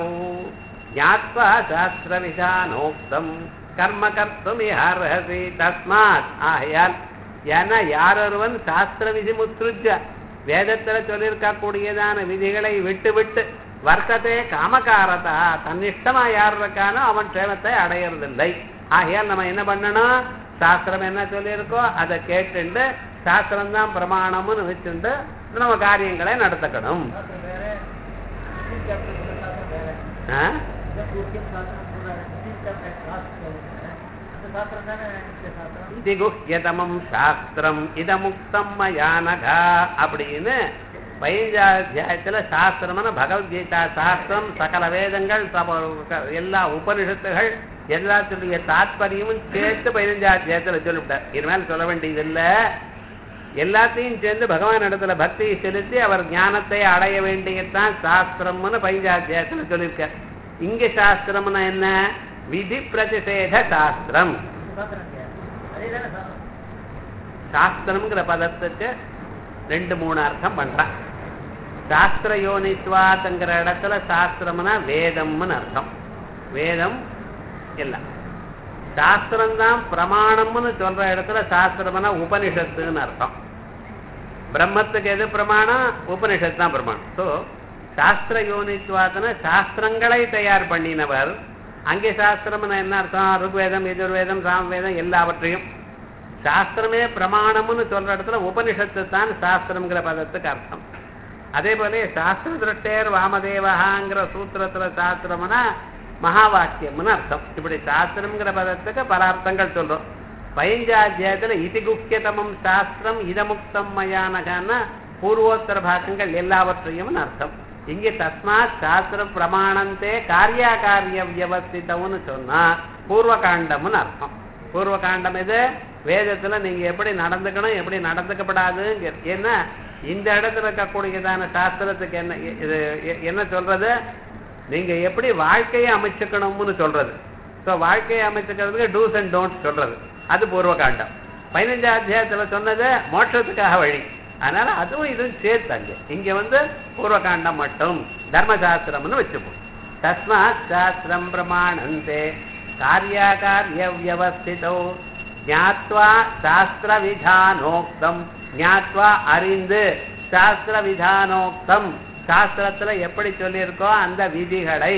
ஞாத்வா சாஸ்திர விதானோக்தம் கர்ம கர்த்தும் அர்ஹசி தஸ்மாத் ஆகையால் ஏன்னா யாரொருவன் சாஸ்திர விதி முத்ருஜ வேதத்துல சொல்லியிருக்க கூடியதான விதிகளை விட்டு விட்டு வர்க்கத்தே காமகாரதா தன்னிஷ்டமா யார் இருக்கானோ அவன் க்ஷேமத்தை அடையறதில்லை ஆகையால் நம்ம என்ன பண்ணணும் சாஸ்திரம் என்ன சொல்லியிருக்கோ அதை கேட்டுண்டு சாஸ்திரம் தான் பிரமாணம்னு வச்சுண்டு நம்ம காரியங்களை நடத்தக்கணும் சாஸ்திரம் வேற ஃபிஃப்டீன் சாப்டர் சொல்ற சாஸ்திரம் வேற ஆ? இதான் பூர்த்தியம் சாஸ்திரம் சொல்றாரு ஃபிஃப்டீன் சாப்டர் சாஸ்திரம் அந்த சாஸ்திரம் தானே இந்த சாஸ்திரம் இது குஹ்யதமம் சாஸ்திரம் இதமுக்தம் மயானகா அப்படின்னு பதினஞ்சாத்தியாயத்துல சாஸ்திரம்னு பகவத்கீதா சாஸ்திரம் சகல வேதங்கள் சப- எல்லா உபனிஷத்துகள் எல்லாத்துடைய தாத்பரியமும் சேர்த்து பதினஞ்சாத்தியாயத்துல சொல்லிவிட்டார் இனிமேல் சொல்ல வேண்டியது இல்ல எல்லாத்தையும் சேர்ந்து பகவான் இடத்துல பக்தியை செலுத்தி அவர் ஞானத்தை அடைய வேண்டியதுதான் சாஸ்திரம்னு பதினஞ்சாத்தியாயத்துல சொல்லியிருக்கார் இங்க சாஸ்திரம்னா என்ன விதி பிரதிஷேத சாஸ்திரம் இந்த சாஸ்திரம் இல்லையா அதே தானே சாஸ்திரம் சாஸ்திரம்ங்கிற பதத்துக்கு ரெண்டு மூணு அர்த்தம் பண்றான் சாஸ்திர யோனித்வாத்ங்கிற இடத்துல சாஸ்திரம்னா வேதம்னு அர்த்தம் வேதம் எல்லாம் சாஸ்திரம்தான் பிரமாணம்னு சொல்ற இடத்துல சாஸ்திரம்னா உபனிஷத்துன்னு அர்த்தம் பிரம்மத்துக்கு எது பிரமாணம் உபனிஷத்து தான் பிரமாணம் ஸோ சாஸ்திர யோனித்வாத்தன சாஸ்திரங்களை தயார் பண்ணினவர் அங்கே சாஸ்திரம்னா என்ன அர்த்தம் ருக்வேதம் எஜுர்வேதம் சாமவேதம் எல்லாவற்றையும் சாஸ்திரமே பிரமாணம்னு சொல்ற இடத்துல உபனிஷத்து தான் சாஸ்திரம்ங்கிற பதத்துக்கு அர்த்தம் அதே போல சாஸ்திர திருஷ்டேர் வாமதேவகாங்கிற சூத்திரத்துல சாஸ்திரம்னா மகா வாக்கியம்னு அர்த்தம் இப்படி சாஸ்திரம்ங்கிற பதத்துக்கு பல அர்த்தங்கள் சொல்றோம் பயஞ்சாத்தியாயத்துல இதி குக்கியதமம் சாஸ்திரம் இதமுக்தம் மயானகான பூர்வோத்தர பாகங்கள் எல்லாவற்றையும் அர்த்தம் இங்கே தஸ்மாத் சாஸ்திர பிரமாணந்தே காரியாகாரிய வியவஸ்திதம்னு சொன்னா பூர்வகாண்டம்னு அர்த்தம் பூர்வகாண்டம் எது வேதத்துல நீங்க எப்படி நடந்துக்கணும் எப்படி நடந்துக்கப்படாதுங்க ஏன்னா இந்த இடத்துல இருக்கக்கூடியதான சாஸ்திரத்துக்கு என்ன இது எ- என்ன சொல்றது நீங்க எப்படி வாழ்க்கையை அமைச்சுக்கணும்னு சொல்றது ஸோ வாழ்க்கையை அமைச்சுக்கிறதுக்கு டூஸ் அண்ட் டோன்ட்ஸ் சொல்றது அது பூர்வகாண்டம் பதினஞ்சாம் அத்தியாயத்துல சொன்னது மோட்சத்துக்காக வழி அதனால அதுவும் இதுவும் சேர்த்து அங்க இங்க வந்து பூர்வகாண்டம் மட்டும் தர்மசாஸ்திரம்னு வச்சுப்போம் தஸ்மாத் சாஸ்திரம் பிரமாணந்தே காரியாகாரிய வியவஸ்திதோ ஞாத்வா சாஸ்திர விதானோக்தம் ஞாத்வா அறிந்து சாஸ்திர விதானோக்தம் சாஸ்திரத்துல எப்படி சொல்லியிருக்கோ அந்த விதிகளை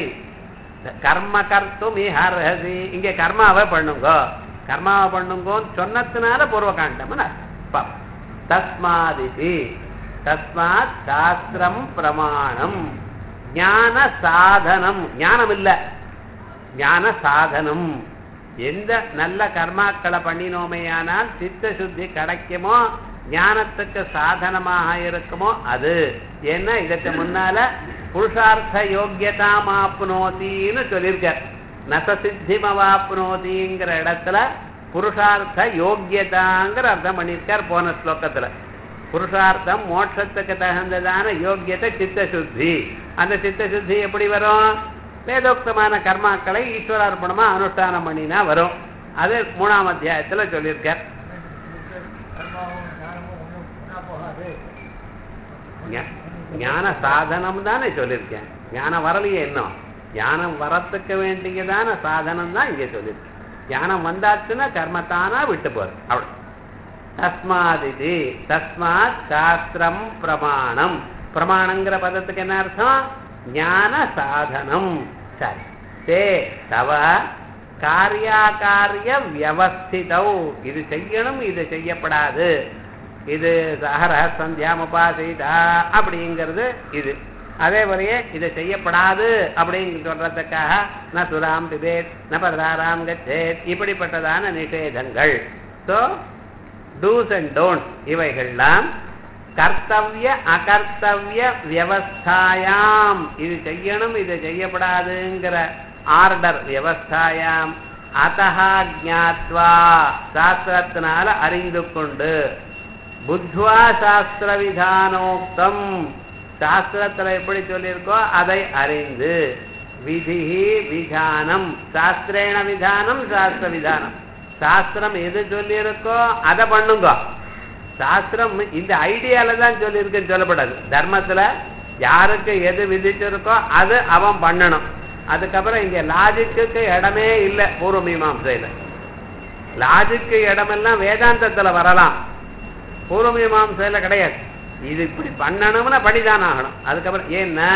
கர்ம கர்த்தும் இஹர்ஹசி இங்க கர்மாவை பண்ணுங்க கர்மாவை பண்ணுங்கன்னு சொன்னதுனால பூர்வகாண்டம்னு அர்த்தம். தஸ்மாதிதி தஸ்மாத் சாஸ்திரம் பிரமாணம் ஞான சாதனம் ஞானம் இல்ல ஞான சாதனம் எந்த நல்ல கர்மாக்களை பண்ணினோமேயானால் சித்த சுத்தி கிடைக்குமோ ஞானத்துக்கு சாதனமாக இருக்குமோ அது ஏன்னா இதற்கு முன்னால புருஷார்த்த யோக்கியதாமாப்னோத்தின்னு சொல்லியிருக்கார் நசசித்திமவாப்னோதிங்கிற இடத்துல புருஷார்த்த யோக்கியதாங்கிற அர்த்தம் பண்ணியிருக்கார் போன ஸ்லோகத்துல புருஷார்த்தம் மோட்சத்துக்கு தகுந்ததான யோக்கியத்தை சித்த சுத்தி அந்த சித்த சுத்தி எப்படி வரும் வேதோக்தமான கர்மாக்களை ஈஸ்வரார்ப்பணமா அனுஷ்டானம் பண்ணினா வரும் அது மூணாம் அத்தியாயத்துல சொல்லியிருக்கார் கர்மாவும் ஞானமும் ஒன்றும் ஒன்றா போகாது ஞா- ஞான சாதனம் தானே சொல்லியிருக்கேன் ஞானம் வரலையே இன்னும் ஞானம் வரத்துக்கு வேண்டியதான சாதனம் தான் இங்கே சொல்லியிருக்கு ஞானம் வந்தாச்சுன்னா கர்மத்தானா விட்டு போறது அவ்வளவு தஸ்மாதிதி தஸ்மாத் சாஸ்திரம் பிரமாணம் பிரமாணங்கிற பதத்துக்கு என்ன அர்த்தம் ஞான சாதனம் சரி தே தவ காரியாகாரிய வியவஸ்திதௌ இது செய்யணும் இது செய்யப்படாது இது சஹர சந்தியாமபாசிதா அப்படிங்கிறது இது அதே போலயே இதை செய்யப்படாது அப்படின்னு சொல்றதுக்காக ந சுராம் பிபேத் ந பரதாராம் கச்சேத் இப்படிப்பட்டதான நிஷேதங்கள் ஸோ டூஸ் அண்ட் டோன்ட் இவைகள்லாம் கர்த்தவிய அகர்த்தவிய வியவஸ்தாயாம் இது செய்யணும் இது செய்யப்படாதுங்கிற ஆர்டர் வியவஸ்தாயாம் அத்தஹா ஜாத்வா சாஸ்திரத்தினால அறிந்து கொண்டு புத்வா சாஸ்திர விதானோக்தம் சாஸ்திரத்துல எப்படி சொல்லியிருக்கோ அதை அறிந்து விதி விதானம் சாஸ்திரேண விதானம் சாஸ்திர விதானம் சாஸ்திரம் எது சொல்லியிருக்கோ அதை பண்ணுங்க சாஸ்திரம் இந்த ஐடியால தான் சொல்லியிருக்குன்னு சொல்லப்படாது தர்மத்துல யாருக்கு எது விதிச்சிருக்கோ அது அவன் பண்ணணும் அதுக்கப்புறம் இங்க லாஜிக்கு இடமே இல்லை பூர்வ மீமாசையில லாஜிக்கு இடமெல்லாம் வேதாந்தத்துல வரலாம் பூர்வ மீமாசையில கிடையாது இது இப்படி பண்ணணும்னா படிதான் ஆகணும் அதுக்கப்புறம் ஏன்னா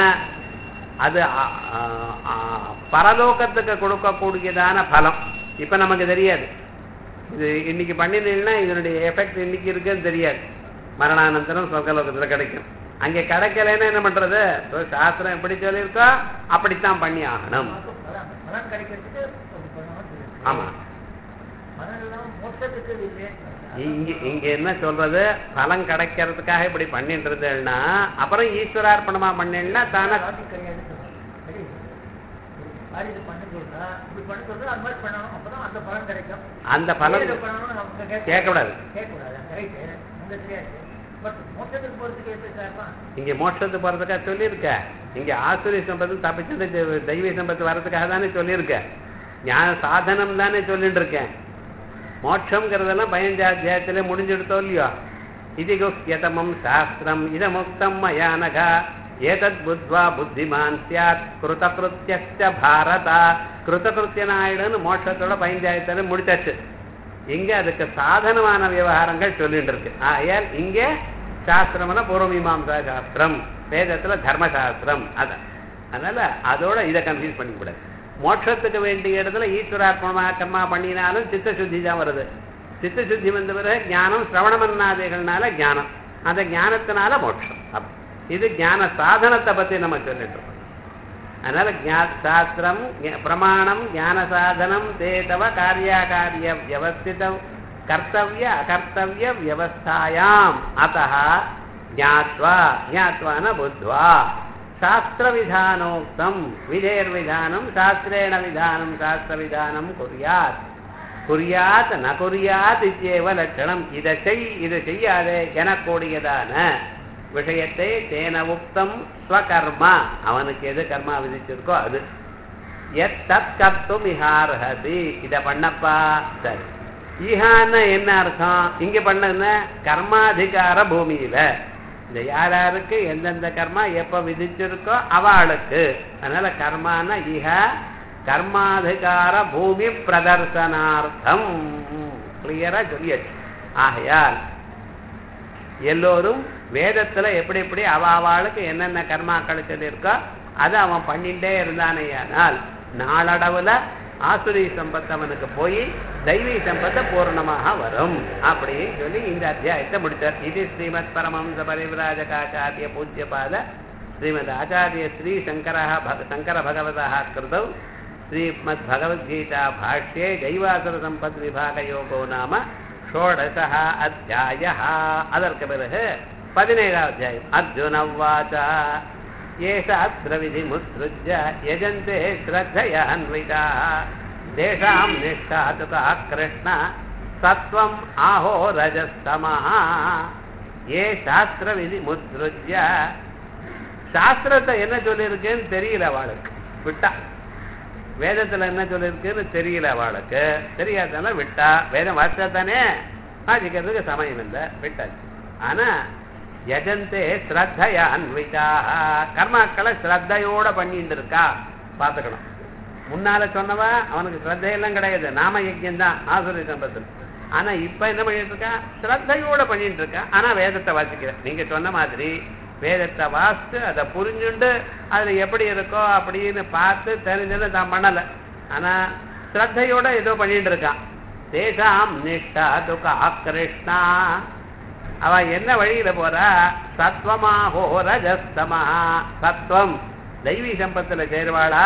அது அ- அ- அ- பரலோகத்துக்கு கொடுக்கக்கூடியதான பலம் இப்ப நமக்கு தெரியாது இது இன்னைக்கு பண்ணினீங்கன்னா இதனுடைய எஃபெக்ட் இன்னைக்கு இருக்குன்னு தெரியாது மரணானந்தரம் சொர்க்கலோகத்துல கிடைக்கும் அங்கே கிடைக்கலைன்னா என்ன பண்றது So, சாஸ்திரம் எப்படி சொல்லியிருக்கோ அப்படித்தான் பண்ணி ஆகணும் பலன் பலன் கிடைக்கிறதுக்கு அப்படி பண்ணணும்னு சொல்லியிருக்கு. ஆமா பலன் இல்லாம மோட்சத்துக்கு இல்லை இங்க இங்க என்ன சொல்றது பலன் கிடைக்கிறதுக்காக இப்படி பண்ணிட்டு இருந்தேன்னா அப்புறம் ஈஸ்வரார்ப்பணமா பண்ணேன்னா தானே லாஜிக் கிடையாது சரி காரியத்தை பண்ண சொல்றா இப்படி பண்ண சொல்றா அது மாதிரி பண்ணணும் அப்பதான் அந்த பலன் கிடைக்கும் அந்த பலன் ஏன் இதை பண்ணணும்னு அவங்க கேட்க- கேட்கக்கூடாது கேட்கக்கூடாது ரைட்டு உங்க தெரியாது பட் மோட்சத்துக்கு போறதுக்கு எப்படி சார்பா இங்க மோட்சத்துக்கு போறதுக்காக சொல்லியிருக்க இங்க ஆசுரி சம்பத்து தப்பிச்சு தெ- தெய்வீக சம்பத்து வர்றதுக்காக தானே சொல்லியிருக்க ஞான சாதனம் தானே சொல்லிட்டு இருக்கேன் மோட்சம்ங்கிறதெல்லாம் பதினஞ்சு அத்தியாயத்திலே முடிஞ்செடுத்தோம் இல்லையோ இது குஹ்யதமம் சாஸ்திரம் இதமுக்தம் மயானகா ஏதத் புத்வா புத்திமான் சியாத் கிருதகிருத்தியஸ்ய பாரத கிருதகிருத்தியனாயிடுன்னு மோட்சத்தோட பதினஞ்சாயிரத்துல முடிச்சாச்சு இங்க அதுக்கு சாதனமான விவகாரங்கள் சொல்லிட்டு இருக்கு ஆகையால் இங்கே சாஸ்திரம்னா பூர்வமீமாம்சா சாஸ்திரம் வேதத்துல தர்மசாஸ்திரம் அதான் அதனால அதோட இதை கன்ஃபியூஸ் பண்ணிக்கூடாது மோட்சத்துக்கு வேண்டிய இடத்துல ஈஸ்வரார்ப்பணமா கர்மா பண்ணினாலும் சித்த சுத்தி தான் வருது சித்த சுத்தி வந்த பிறகு ஞானம் சிரவணமன்னாதிகள்னால ஞானம் அந்த ஞானத்தினால மோட்சம் அப்ப இது ஞான சாதனத்தை பத்தி நம்ம சொல்லிட்டு இருக்கோம் அதனால ஞா- சாஸ்திரம் ஞ- பிரமாணம் ஞான சாதனம் தேதவ காரியாகாரிய வியவஸ்திதம் கர்த்தவிய அகர்த்தவிய வியவஸ்தாயாம் அத்தः ஞாத்வா ஞாத்வான புத்வா சாஸ்திரவிதானோக்தம் விதேர்விதானம் சாஸ்திரேண விதானம் சாஸ்திரவிதானம் குர்யாத் குறியாத் ந குறியாத் இத்தியேவ லட்சணம் இதை செய் இதை செய்யாதே எனக்கூடியதான விஷயத்தை தேன உக்தம் ஸ்வகர்மா அவனுக்கு எது கர்மா விதிச்சிருக்கோ அது எத் தத் கர்த்தும் இஹார்ஹதி இதை பண்ணப்பா சரி ஈஹான்னா என்ன அர்த்தம் இங்க பண்ணதுன்னா கர்மாதிகார பூமியில இந்த யார் யாருக்கு எந்தெந்த கர்மா எப்ப விதிச்சிருக்கோ அவளுக்கு அதனால கர்மானா இஹ கர்மாதிகார பூமி பிரதர்சனார்த்தம் கிளியரா சொல்லியாச்சு ஆகையால் எல்லோரும் வேதத்துல எப்படி எப்படி அவ அவளுக்கு என்னென்ன கர்மாக்கள் சொல்லியிருக்கோ அதை அவன் பண்ணிட்டே இருந்தானேயானால் நாளடவுல ஆசுரி சம்பத்து அவனுக்கு போய் தெய்வீ சம்பத்து பூர்ணமாக வரும் அப்படின்னு சொல்லி இந்த அத்தியாயத்தை முடிச்சார் இது ஸ்ரீமத் பரமஹம்ச பரிவிராஜகாச்சாரிய பூஜ்யபாத ஸ்ரீமத் ஆச்சாரிய ஸ்ரீ சங்கர சங்கர பகவதா கிருதௌ ஸ்ரீமத் பகவத்கீதா பாஷ்யே தெய்வாசுர சம்பத் விபாக யோகோ நாம ஷோடசः அத்தியாயः அதற்கு பிறகு பதினேழாவது அத்தியாயம் அர்ஜுன உவாச்ச ஏஷாஸ்திரவிதிமுத்ருஜ்ய யஜந்தே ஸ்ரத்தயா அன்விதாः தேஷாம் நிஷ்டா துகா கிருஷ்ண சத்வம் ஆஹோ ரஜஸ்தமः ஏ சாஸ்திர விதி முத்ருஜ்ய சாஸ்திரத்தை என்ன சொல்லியிருக்குன்னு தெரியல அவளுக்கு விட்டா வேதத்துல என்ன சொல்லியிருக்குன்னு தெரியல அவளுக்கு தெரியாதனால விட்டா வேதம் வாசித்தானே வாசிக்கிறதுக்கு சமயம் இல்லை விட்டாச்சு ஆனா யஜந்தே ஸ்ரத்தையா அன்விதா கர்மாக்களை ஸ்ரத்தையோட பண்ணிட்டு இருக்கா பார்த்துக்கணும் முன்னால சொன்னவ அவனுக்கு ஸ்ரத்தையெல்லாம் கிடையாது நாம யஜ்யம் தான் ஆசுரி சம்பத்தில் ஆனா இப்ப என்ன பண்ணிட்டு இருக்கா ஸ்ரத்தையோட பண்ணிட்டு இருக்கா ஆனா வேதத்தை வாசிக்கிற நீங்க சொன்ன மாதிரி வேதத்தை வாசித்து அதை புரிஞ்சுண்டு அதுல எப்படி இருக்கோ அப்படின்னு பார்த்து தெரிஞ்சதை தான் பண்ணல ஆனா ஸ்ரத்தையோட ஏதோ பண்ணிட்டு இருக்கான் தேசாம் நிஷ்டா துக்கா கிருஷ்ணா அவ என்ன வழியில போறா சத்வமாஹோ ரஜஸ்தமா சத்வம் தெய்வீ சம்பத்துல சேருவாளா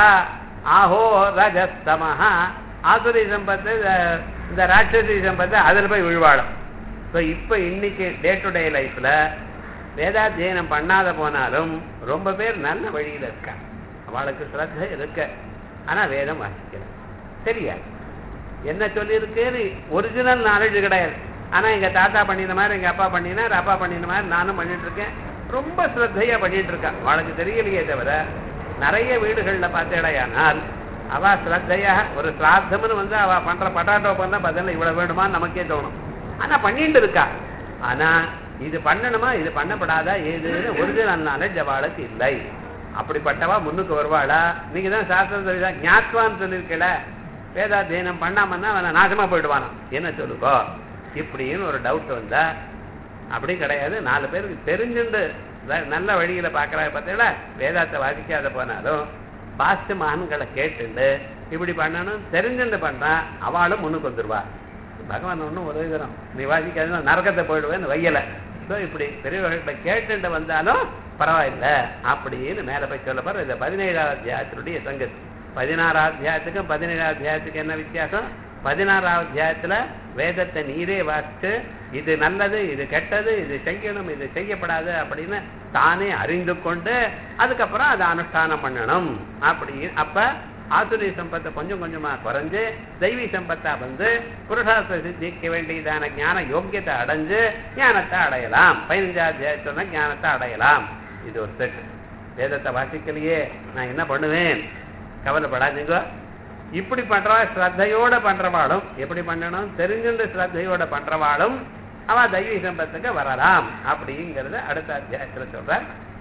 ஆஹோ ரஜஸ்தமஹா ஆசுரி சம்பத்து இந்த- இந்த ராட்சசி சம்பத்து அதுல போய் விழுவாளும் ஸோ இப்போ இன்னைக்கு டே டு டே லைஃப்ல வேதாத்தியனம் பண்ணாத போனாலும் ரொம்ப பேர் நல்ல வழியில இருக்கா அவளுக்கு ஸ்ரத்த இருக்கு ஆனா வேதம் வாசிக்கல சரியா என்ன சொல்லியிருக்குன்னு ஒரிஜினல் நாலேஜ் கிடையாது ஆனா எங்க தாத்தா பண்ணின மாதிரி எங்க அப்பா பண்ணினார் அப்பா பண்ணின மாதிரி நானும் பண்ணிட்டு இருக்கேன் ரொம்ப ஸ்ரத்தையா பண்ணிட்டு இருக்கா அவளுக்கு தெரியலையே தவிர நிறைய வீடுகள்ல பார்த்தேடையானால் அவ ஸ்ரத்தையா ஒரு சிராத்தம்னு வந்து அவ பண்ற பட்டாட்டோ பண்ண பதில் இவ்வளவு வேணுமான்னு நமக்கே தோணும் ஆனா பண்ணிட்டு இருக்கா ஆனா இது பண்ணணுமா இது பண்ணப்படாதா ஏதுன்னு ஒரிஜினல் நாலேஜ் அவளுக்கு இல்லை அப்படிப்பட்டவா முன்னுக்கு வருவாளா நீங்க தான் சாஸ்திரத்தை ஞாத்வான்னு சொல்லியிருக்கல வேதாத்தியனம் பண்ணாமன்னா அவனை நாசமா போயிடுவானாம் என்ன சொல்லுக்கோ இப்படின்னு ஒரு டவுட் வந்தா அப்படி கிடையாது நாலு பேருக்கு தெரிஞ்சுண்டு ந- நல்ல வழியில பாக்குறா பார்த்தீங்களா வேதாத்தை வாசிக்காத போனாலும் பாஸ்ட் மகன்களை கேட்டுண்டு இப்படி பண்ணணும் தெரிஞ்சுண்டு பண்ணா அவளும் முன்னுக்கு வந்துருவா பகவான் ஒன்றும் ஒரு விதம் நீ வாசிக்காத நரகத்தை போயிடுவேன்னு வையல ஸோ இப்படி பெரியவர்கள்ட்ட கேட்டுண்டு வந்தாலும் பரவாயில்ல அப்படின்னு மேல போய் சொல்ல போற இந்த பதினேழாவது அத்தியாயத்தினுடைய சங்கதி பதினாறாவது அத்தியாயத்துக்கும் பதினேழாவது அத்தியாயத்துக்கு என்ன வித்தியாசம் பதினாறாவது அத்தியாயத்துல வேதத்தை நீரே வாசிச்சு இது நல்லது இது கெட்டது இது செய்யணும் இது செய்யப்படாது அப்படின்னு தானே அறிந்து கொண்டு அதுக்கப்புறம் அதை அனுஷ்டானம் பண்ணணும் அப்படி அப்ப ஆசுரி சம்பத்தை கொஞ்சம் கொஞ்சமா குறைஞ்சு தெய்வீ சம்பத்தா வந்து புருஷார்த்த சித்திக்க வேண்டியதான ஞான யோக்கியத்தை அடைஞ்சு ஞானத்தை அடையலாம் பதினஞ்சாவது அத்தியாயத்துல ஞானத்தை அடையலாம் இது ஒரு செட் வேதத்தை வாசிக்கலையே நான் என்ன பண்ணுவேன் கவலைப்படாதீங்க இப்படி பண்றவா ஸ்ரத்தையோட பண்றவாளும் எப்படி பண்ணணும் தெரிஞ்சுண்டு ஸ்ரத்தையோட பண்றவாளும் அவ தெய்வீ சம்பத்துக்கு வரலாம் அப்படிங்கறத அடுத்த அத்தியாயத்துல சொல்ற